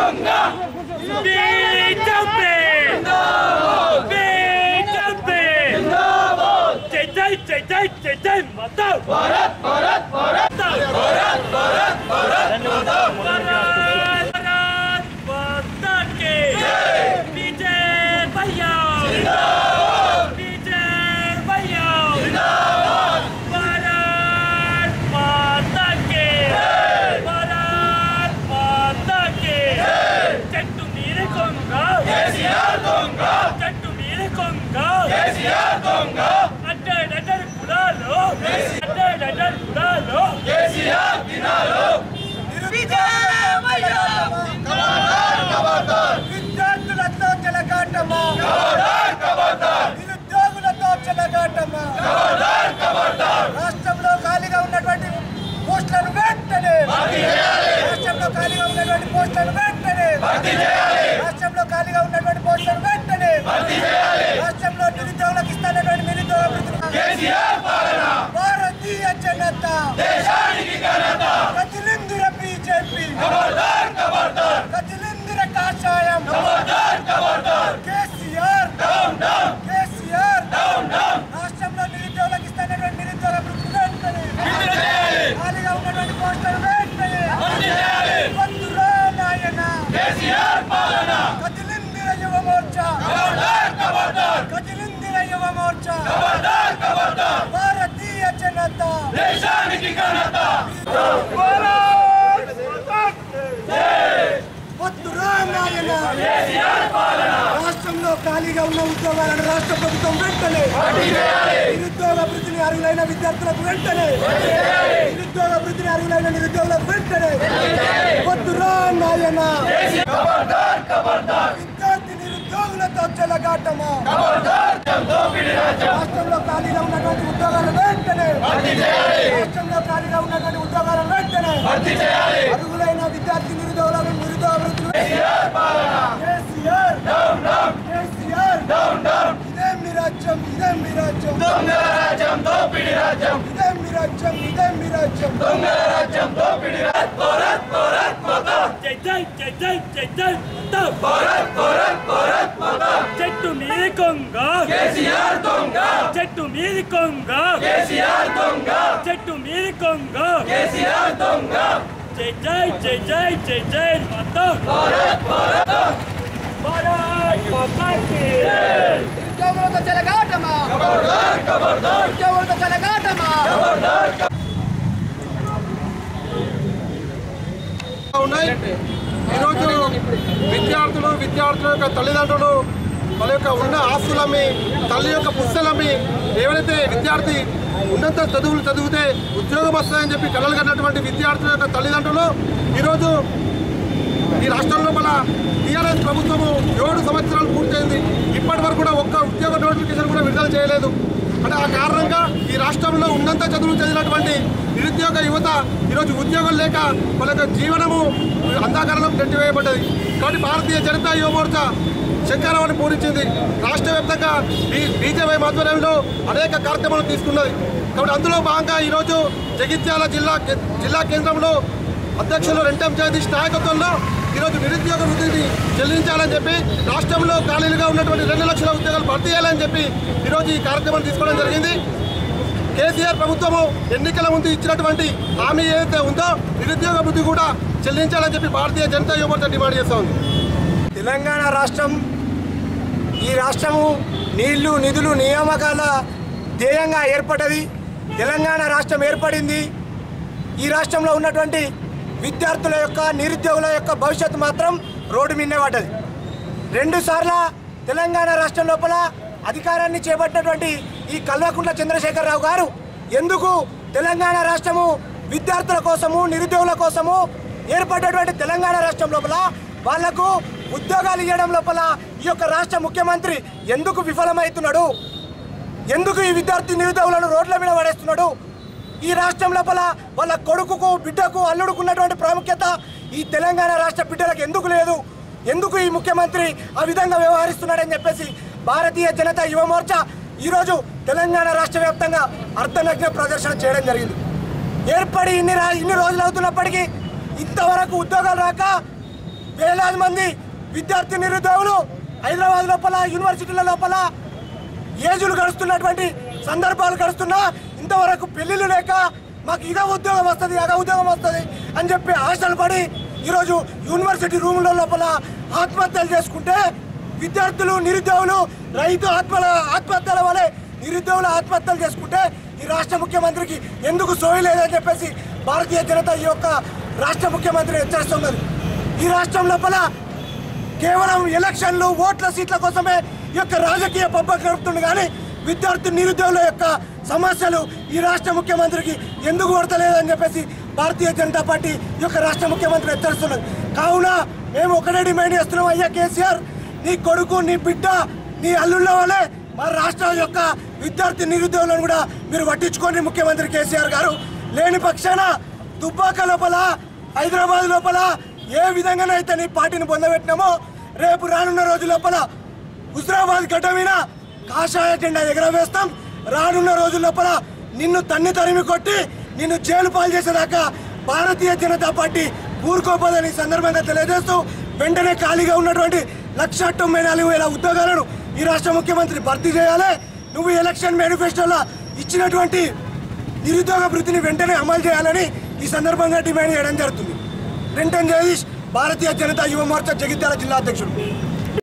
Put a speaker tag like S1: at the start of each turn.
S1: BJP BJP జై జై జై జై జై జై మాతా భారత్ భారత్ భారత్ భారత్ భారత్ భారత్ భారత్ భారత్ మాతా కి విజయ భయ్యా విజయ భయ్యా భారత్ మాతా కి భారత్ మాతా కి చెట్టు మీద కొంగ కేసీఆర్ దొంగ చెట్టు మీద కొంగ కేసీఆర్ దొంగ అడ్డడడ్డలు కులాలు అడ్డడడ్డలు కులాలు కేసీఆర్ దినాలు
S2: విద్యార్థులతో చెలగాటమా నిరుద్యోగులతో చెలగాటమా రాష్ట్రంలో ఖాళీగా ఉన్నటువంటి పోస్టులను వెంటనే రాష్ట్రంలో ఖాళీగా ఉన్నటువంటి పోస్టులను వెంటనే రాష్ట్రంలో ఖాళీగా ఉన్నటువంటి పోస్టులను వెంటనే రాష్ట్రంలో నిరుద్యోగులకు ఇస్తున్నటువంటి నిరుద్యోగ వృత్తులు భారతీయ జనతా కదిలిందిర బీజేపీ కదిలిందిర కాషాయం కేసీఆర్ కేసీఆర్ రాష్ట్రంలో నిరుద్యోగులకు ఇస్తున్నటువంటి నిరుద్యోగ వృత్తులు వెంటనే ఖాళీగా ఉన్నటువంటి పోస్టులు వెంటనే వద్దురా నాయన కదిలిందిర యువ మోర్చా కదిలిందిర యువ మోర్చా భారతీయ జనతా వద్దురా నాయన రాష్ట్రంలో ఖాళీగా ఉన్న ఉద్యోగాలను రాష్ట్ర ప్రభుత్వం వెంటనే నిరుద్యోగ వృత్తిని అర్హులైన విద్యార్థులకు వెంటనే నిరుద్యోగ వృత్తిని అర్హులైన నిరుద్యోగులకు వెంటనే వద్దురా నాయన విద్యార్థి నిరుద్యోగులతో చెలగాటమా రాష్ట్రంలో ఖాళీగా ఉన్నటువంటి ఉద్యోగాలు వెంటనే రాష్ట్రంలో ఖాళీగా ఉన్నటువంటి ఉద్యోగాలు వెంటనే అర్హులైన విద్యార్థి నిరుద్యోగులను నిరుద్యోగ వృత్తులు కేసీఆర్ కేసీఆర్ ఇదేం మీ రాజ్యం ఇదేం మీ రాజ్యం ఇదేం మీ రాజ్యం ఇదేం మీ రాజ్యం
S1: జై జై జై జై జై జై మాతా భారత్ భారత్ భారత్ మాతా చెట్టు మీద కొంగ కేసీఆర్ దొంగ చెట్టు మీద కొంగ కేసీఆర్ దొంగ చెట్టు మీద కొంగ కేసీఆర్ దొంగ జై జై జై జై జై జై మాతా భారత్ భారత్ భారత్ మాతా కి
S2: ఉద్యోగులతో చెలగాటమా ఉద్యోగులతో చెలగాటమా
S3: ఉన్నాయి ఈరోజు విద్యార్థులు విద్యార్థుల యొక్క తల్లిదండ్రులు వాళ్ళ యొక్క ఉన్న ఆస్తులమ్మి తల్లి యొక్క పుస్తలమ్మి ఎవరైతే విద్యార్థి ఉన్నత చదువులు చదివితే ఉద్యోగం వస్తాయని చెప్పి కలలు కన్నటువంటి విద్యార్థుల యొక్క తల్లిదండ్రులు ఈరోజు ఈ రాష్ట్రం లోపల టీఆర్ఎస్ ప్రభుత్వము ఏడు సంవత్సరాలు పూర్తయింది ఇప్పటి వరకు కూడా ఒక్క ఉద్యోగ నోటిఫికేషన్ కూడా విడుదల చేయలేదు అంటే ఆ కారణంగా ఈ రాష్ట్రంలో ఉన్నంత చదువులు చదివినటువంటి నిరుద్యోగ యువత ఈరోజు ఉద్యోగం లేక వాళ్ళ యొక్క జీవనము అంధాకరణం నెట్టివేయబడ్డది కాబట్టి భారతీయ జనతా యువ మోర్చా శంకరావాన్ని పూరించింది రాష్ట్ర వ్యాప్తంగా బీజేపీ ఆధ్వర్యంలో అనేక కార్యక్రమాలు తీసుకున్నది కాబట్టి అందులో భాగంగా ఈరోజు జగిత్యాల జిల్లా జిల్లా కేంద్రంలో అధ్యక్షులు రెంటం జగదీష్ నాయకత్వంలో ఈరోజు నిరుద్యోగ వృత్తిని చెల్లించాలని చెప్పి రాష్ట్రంలో ఖాళీలుగా ఉన్నటువంటి రెండు లక్షల ఉద్యోగాలు భర్తీ చేయాలని చెప్పి ఈరోజు ఈ కార్యక్రమం తీసుకోవడం జరిగింది కేసీఆర్ ప్రభుత్వము ఎన్నికల ముందు ఇచ్చినటువంటి హామీ ఏదైతే ఉందో నిరుద్యోగ వృత్తి కూడా చెల్లించాలని చెప్పి భారతీయ జనతా యువమోర్చా డిమాండ్ చేస్తా ఉంది
S2: తెలంగాణ రాష్ట్రం ఈ రాష్ట్రము నీళ్లు నిధులు నియామకాల ధ్యేయంగా ఏర్పడ్డది తెలంగాణ రాష్ట్రం ఏర్పడింది ఈ రాష్ట్రంలో ఉన్నటువంటి విద్యార్థుల యొక్క నిరుద్యోగుల యొక్క భవిష్యత్తు మాత్రం రోడ్డు మీదనే పడ్డది రెండు సార్ల తెలంగాణ రాష్ట్రం లోపల అధికారాన్ని చేపట్టినటువంటి ఈ కల్వకుంట్ల చంద్రశేఖరరావు గారు ఎందుకు తెలంగాణ రాష్ట్రము విద్యార్థుల కోసము నిరుద్యోగుల కోసము ఏర్పడ్డటువంటి తెలంగాణ రాష్ట్రం లోపల వాళ్లకు ఉద్యోగాలు ఇవ్వడం లోపల ఈ యొక్క రాష్ట్ర ముఖ్యమంత్రి ఎందుకు విఫలమవుతున్నాడు ఎందుకు ఈ విద్యార్థి నిరుద్యోగులను రోడ్ల మీద పడేస్తున్నాడు ఈ రాష్ట్రం లోపల వాళ్ళ కొడుకుకు బిడ్డకు అల్లుడుకు ఉన్నటువంటి ప్రాముఖ్యత ఈ తెలంగాణ రాష్ట్ర బిడ్డలకు ఎందుకు లేదు ఎందుకు ఈ ముఖ్యమంత్రి ఆ విధంగా వ్యవహరిస్తున్నాడని చెప్పేసి భారతీయ జనతా యువ మోర్చా ఈరోజు తెలంగాణ రాష్ట్ర వ్యాప్తంగా అర్ధనగ్న ప్రదర్శన చేయడం జరిగింది ఏర్పడి ఇన్ని రా ఇన్ని రోజులు అవుతున్నప్పటికీ ఇంతవరకు ఉద్యోగాలు రాక వేలాది మంది విద్యార్థి నిరుద్యోగులు హైదరాబాద్ లోపల యూనివర్సిటీల లోపల ఏజులు గడుస్తున్నటువంటి సందర్భాలు గడుస్తున్నా ఇంతవరకు పెళ్లిళ్ళు లేక మాకు ఇదే ఉద్యోగం వస్తుంది అదే ఉద్యోగం వస్తుంది అని చెప్పి ఆశలు పడి ఈరోజు యూనివర్సిటీ రూముల లోపల ఆత్మహత్యలు చేసుకుంటే విద్యార్థులు నిరుద్యోగులు రైతు ఆత్మల ఆత్మహత్యల వలె నిరుద్యోగులు ఆత్మహత్యలు చేసుకుంటే ఈ రాష్ట్ర ముఖ్యమంత్రికి ఎందుకు సోయి లేదని చెప్పేసి భారతీయ జనతా ఈ యొక్క రాష్ట్ర ముఖ్యమంత్రి హెచ్చరిస్తున్నది ఈ రాష్ట్రం లోపల కేవలం ఎలక్షన్లు ఓట్ల సీట్ల కోసమే ఈ యొక్క రాజకీయ పబ్బ గడుపుతుంది కానీ విద్యార్థి నిరుద్యోగుల యొక్క సమస్యలు ఈ రాష్ట్ర ముఖ్యమంత్రికి ఎందుకు పడతలేదని చెప్పేసి భారతీయ జనతా పార్టీ ఈ యొక్క రాష్ట్ర ముఖ్యమంత్రి హెచ్చరిస్తున్నది కావున మేము ఒకటే డిమాండ్ చేస్తున్నాం అయ్యా కేసీఆర్ నీ కొడుకు నీ బిడ్డ నీ అల్లుళ్ళ వలె మా రాష్ట్ర యొక్క విద్యార్థి నిరుద్యోగులను కూడా మీరు పట్టించుకోండి ముఖ్యమంత్రి కేసీఆర్ గారు లేని పక్షాన దుబ్బాక లోపల హైదరాబాద్ లోపల ఏ విధంగానైతే నీ పార్టీని పొందబెట్టినామో రేపు రానున్న రోజు లోపల హుజరాబాద్ గడ్డ మీద కాషాయ జెండా ఎగరవేస్తాం రానున్న రోజు లోపల నిన్ను తన్ని తరిమి కొట్టి నిన్ను జైలు పాలు చేసేదాకా భారతీయ జనతా పార్టీ ఊరుకోపోదని ఈ సందర్భంగా తెలియజేస్తూ వెంటనే ఖాళీగా ఉన్నటువంటి లక్ష తొంభై నాలుగు వేల ఉద్యోగాలను ఈ రాష్ట్ర ముఖ్యమంత్రి భర్తీ చేయాలి నువ్వు ఎలక్షన్ మేనిఫెస్టోలో ఇచ్చినటువంటి నిరుద్యోగ వృత్తిని వెంటనే అమలు చేయాలని ఈ సందర్భంగా డిమాండ్ చేయడం జరుగుతుంది రెంటన్ జగదీష్ భారతీయ జనతా యువ మోర్చా జగిత్యాల జిల్లా అధ్యక్షుడు